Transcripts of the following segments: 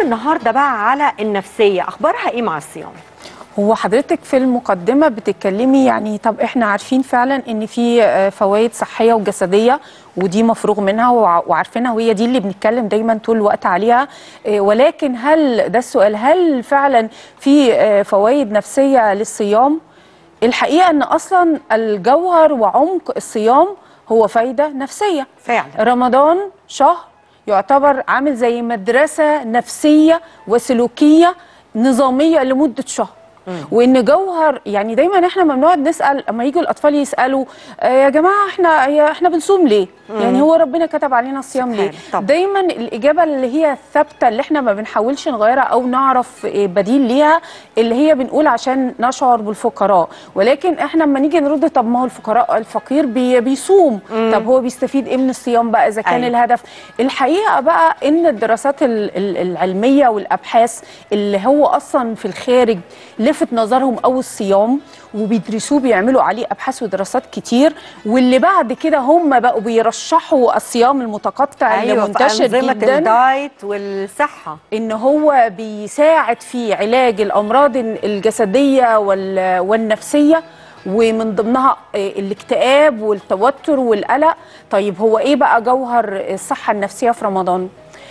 النهارده بقى على النفسيه اخبارها ايه مع الصيام هو حضرتك في المقدمة بتتكلمي يعني طب احنا عارفين فعلا ان في آه، فوائد صحية وجسدية ودي مفروغ منها وع- وعارفينها وهي دي اللي بنتكلم دايما طول الوقت عليها آه، ولكن هل ده السؤال هل فعلا في آه، فوائد نفسية للصيام؟ الحقيقة ان اصلا الجوهر وعمق الصيام هو فايدة نفسية فعلا رمضان شهر يعتبر عامل زي مدرسة نفسية وسلوكية نظامية لمدة شهر وان جوهر يعني دايما احنا لما بنقعد نسال لما يجوا الاطفال يسالوا آه يا جماعه احنا يا احنا بنصوم ليه؟ يعني هو ربنا كتب علينا الصيام ليه؟ سبحان طبعا. دايما الاجابه اللي هي الثابته اللي احنا ما بنحاولش نغيرها او نعرف آه، بديل ليها اللي هي بنقول عشان نشعر بالفقراء ولكن احنا لما نيجي نرد طب ما هو الفقراء الفقير بي بيصوم طب هو بيستفيد ايه من الصيام بقى اذا كان أيوة. الهدف الحقيقه بقى ان الدراسات ال- ال- العلميه والابحاث اللي هو اصلا في الخارج لفت نظرهم او الصيام وبيدرسوه بيعملوا عليه ابحاث ودراسات كتير واللي بعد كده هم بقوا بيرشحوا الصيام المتقطع اللي ايوه في منتشر انظمه جدا الدايت والصحه ان هو بيساعد في علاج الامراض الجسديه وال- والنفسيه ومن ضمنها آه، الاكتئاب والتوتر والقلق طيب هو ايه بقى جوهر الصحه النفسيه في رمضان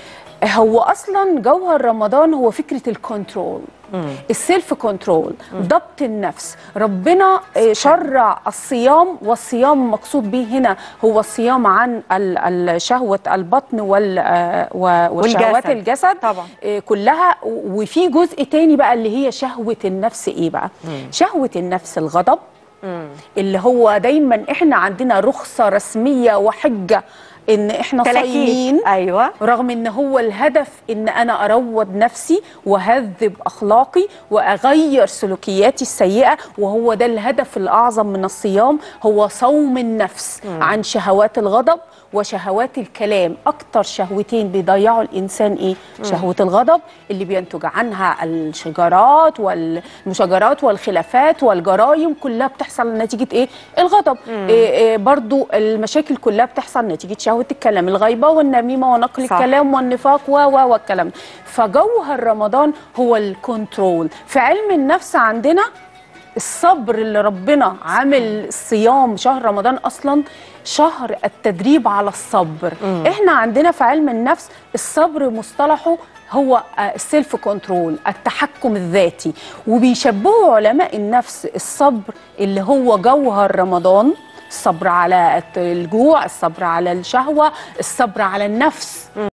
هو اصلا جوهر رمضان هو فكره الكنترول السيلف كنترول ضبط النفس ربنا آه، شرع الصيام والصيام مقصود به هنا هو الصيام عن ال- ال- شهوه البطن وال آه، و- وشهوات والجسد. الجسد طبعا. آه، كلها و- وفي جزء تاني بقى اللي هي شهوه النفس ايه بقى شهوه النفس الغضب اللي هو دايما احنا عندنا رخصه رسميه وحجه ان احنا صايمين تلاكيك ايوه رغم ان هو الهدف ان انا اروض نفسي واهذب اخلاقي واغير سلوكياتي السيئه وهو ده الهدف الاعظم من الصيام هو صوم النفس عن شهوات الغضب وشهوات الكلام اكتر شهوتين بيضيعوا الانسان ايه شهوه الغضب اللي بينتج عنها الشجرات والمشاجرات والخلافات والجرائم كلها بتحصل نتيجه ايه الغضب إيه إيه برضو المشاكل كلها بتحصل نتيجه شهوه الكلام الغيبه والنميمه ونقل صح. الكلام والنفاق و و والكلام ده. فجوهر رمضان هو الكنترول في علم النفس عندنا الصبر اللي ربنا عامل الصيام شهر رمضان اصلا شهر التدريب على الصبر احنا عندنا في علم النفس الصبر مصطلحه هو السيلف كنترول التحكم الذاتي وبيشبهوا علماء النفس الصبر اللي هو جوهر رمضان الصبر على الجوع الصبر على الشهوة الصبر على النفس